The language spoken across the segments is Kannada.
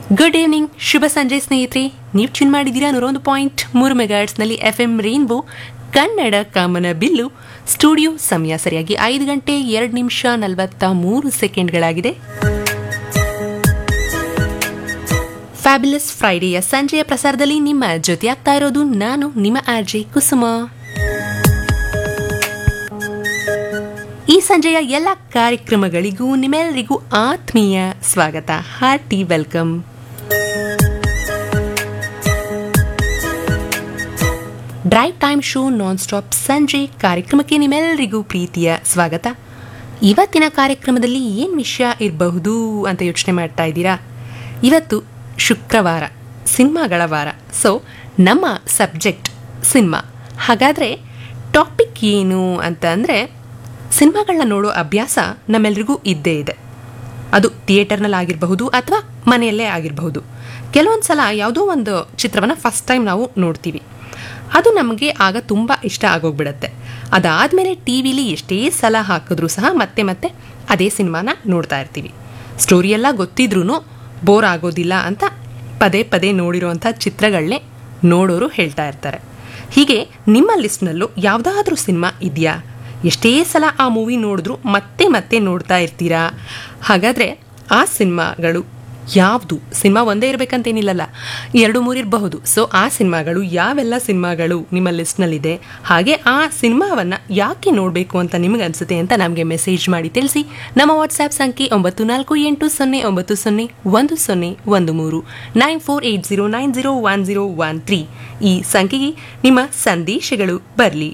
ಗುಡ್ ಈವ್ನಿಂಗ್ ಶುಭ ಸಂಜೆ ಸ್ನೇಹಿತರೆ ನೀವು ಟ್ಯೂನ್ ಮಾಡಿದ್ದೀರಾ ನೂರೊಂದು ಪಾಯಿಂಟ್ ಮೂರು ಮೆಗಾಟ್ಸ್ನಲ್ಲಿ ಎಫ್ ಎಂ ರೈನ್ಬೋ ಕನ್ನಡ ಕಾಮನ ಬಿಲ್ಲು ಸ್ಟುಡಿಯೋ ಸಮಯ ಸರಿಯಾಗಿ ಐದು ಗಂಟೆ ಎರಡು ನಿಮಿಷ ನಲವತ್ತ ಮೂರು ಸೆಕೆಂಡ್ಗಳಾಗಿದೆ ಫ್ಯಾಬ್ಯುಲಸ್ ಫ್ರೈಡೆಯ ಸಂಜೆಯ ಪ್ರಸಾರದಲ್ಲಿ ನಿಮ್ಮ ಜೊತೆ ಆಗ್ತಾ ಇರೋದು ನಾನು ನಿಮ್ಮ ಆರ್ಜೆ ಕುಸುಮ ಈ ಸಂಜೆಯ ಎಲ್ಲ ಕಾರ್ಯಕ್ರಮಗಳಿಗೂ ನಿಮ್ಮೆಲ್ಲರಿಗೂ ಆತ್ಮೀಯ ಸ್ವಾಗತ hearty welcome drive time show non stop ಸಂಜೆ ಕಾರ್ಯಕ್ರಮಕ್ಕೆ ನಿಮ್ಮೆಲ್ಲರಿಗೂ ಪ್ರೀತಿಯ ಸ್ವಾಗತ ಇವತ್ತಿನ ಕಾರ್ಯಕ್ರಮದಲ್ಲಿ ಏನು ವಿಷಯ ಇರಬಹುದು ಅಂತ ಯೋಚನೆ ಮಾಡ್ತಾ ಇದ್ದೀರಾ ಇವತ್ತು ಶುಕ್ರವಾರ ಸಿನಿಮಾಗಳ ವಾರ ಸೊ ನಮ್ಮ ಸಬ್ಜೆಕ್ಟ್ ಸಿನಿಮಾ ಹಾಗಾದರೆ ಟಾಪಿಕ್ ಏನು ಅಂತ ಅಂದರೆ ಸಿನಿಮಾಗಳನ್ನ ನೋಡೋ ಅಭ್ಯಾಸ ನಮ್ಮೆಲ್ರಿಗೂ ಇದ್ದೇ ಇದೆ ಅದು ಥಿಯೇಟರ್ನಲ್ಲಿ ಆಗಿರಬಹುದು ಅಥವಾ ಮನೆಯಲ್ಲೇ ಆಗಿರಬಹುದು ಕೆಲವೊಂದು ಸಲ ಯಾವುದೋ ಒಂದು ಚಿತ್ರವನ್ನು ಫಸ್ಟ್ ಟೈಮ್ ನಾವು ನೋಡ್ತೀವಿ ಅದು ನಮಗೆ ಆಗ ತುಂಬ ಇಷ್ಟ ಆಗೋಗ್ಬಿಡತ್ತೆ ಅದಾದಮೇಲೆ ಟಿ ವಿಲಿ ಎಷ್ಟೇ ಸಲ ಹಾಕಿದ್ರೂ ಸಹ ಮತ್ತೆ ಮತ್ತೆ ಅದೇ ಸಿನಿಮಾನ ನೋಡ್ತಾ ಇರ್ತೀವಿ ಸ್ಟೋರಿ ಎಲ್ಲ ಗೊತ್ತಿದ್ರೂ ಬೋರ್ ಆಗೋದಿಲ್ಲ ಅಂತ ಪದೇ ಪದೇ ನೋಡಿರೋವಂಥ ಚಿತ್ರಗಳನ್ನೇ ನೋಡೋರು ಹೇಳ್ತಾ ಇರ್ತಾರೆ ಹೀಗೆ ನಿಮ್ಮ ಲಿಸ್ಟ್ನಲ್ಲೂ ಯಾವುದಾದ್ರೂ ಸಿನಿಮಾ ಇದೆಯಾ ಎಷ್ಟೇ ಸಲ ಆ ಮೂವಿ ನೋಡಿದ್ರು ಮತ್ತೆ ಮತ್ತೆ ನೋಡ್ತಾ ಇರ್ತೀರಾ ಹಾಗಾದರೆ ಆ ಸಿನಿಮಾಗಳು ಯಾವುದು ಸಿನಿಮಾ ಒಂದೇ ಇರಬೇಕಂತೇನಿಲ್ಲಲ್ಲ ಎರಡು ಮೂರು ಇರಬಹುದು ಸೊ ಆ ಸಿನಿಮಾಗಳು ಯಾವೆಲ್ಲ ಸಿನಿಮಾಗಳು ನಿಮ್ಮ ಲಿಸ್ಟ್ನಲ್ಲಿದೆ ಹಾಗೆ ಆ ಸಿನಿಮಾವನ್ನು ಯಾಕೆ ನೋಡಬೇಕು ಅಂತ ನಿಮಗೆ ಅನಿಸುತ್ತೆ ಅಂತ ನಮಗೆ ಮೆಸೇಜ್ ಮಾಡಿ ತಿಳಿಸಿ ನಮ್ಮ ವಾಟ್ಸ್ಆ್ಯಪ್ ಸಂಖ್ಯೆ ಒಂಬತ್ತು ನಾಲ್ಕು ಎಂಟು ಸೊನ್ನೆ ಒಂಬತ್ತು ಸೊನ್ನೆ ಒಂದು ಸೊನ್ನೆ ಒಂದು ಮೂರು nine four eight zero nine zero one zero one three ಈ ಸಂಖ್ಯೆಗೆ ನಿಮ್ಮ ಸಂದೇಶಗಳು ಬರಲಿ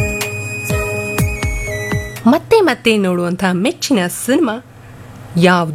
ಮತ್ತೆ ಮತ್ತೆ ನೋಡುವಂಥ ಮೆಚ್ಚಿನ ಸಿನಿಮಾ ಯಾವುದು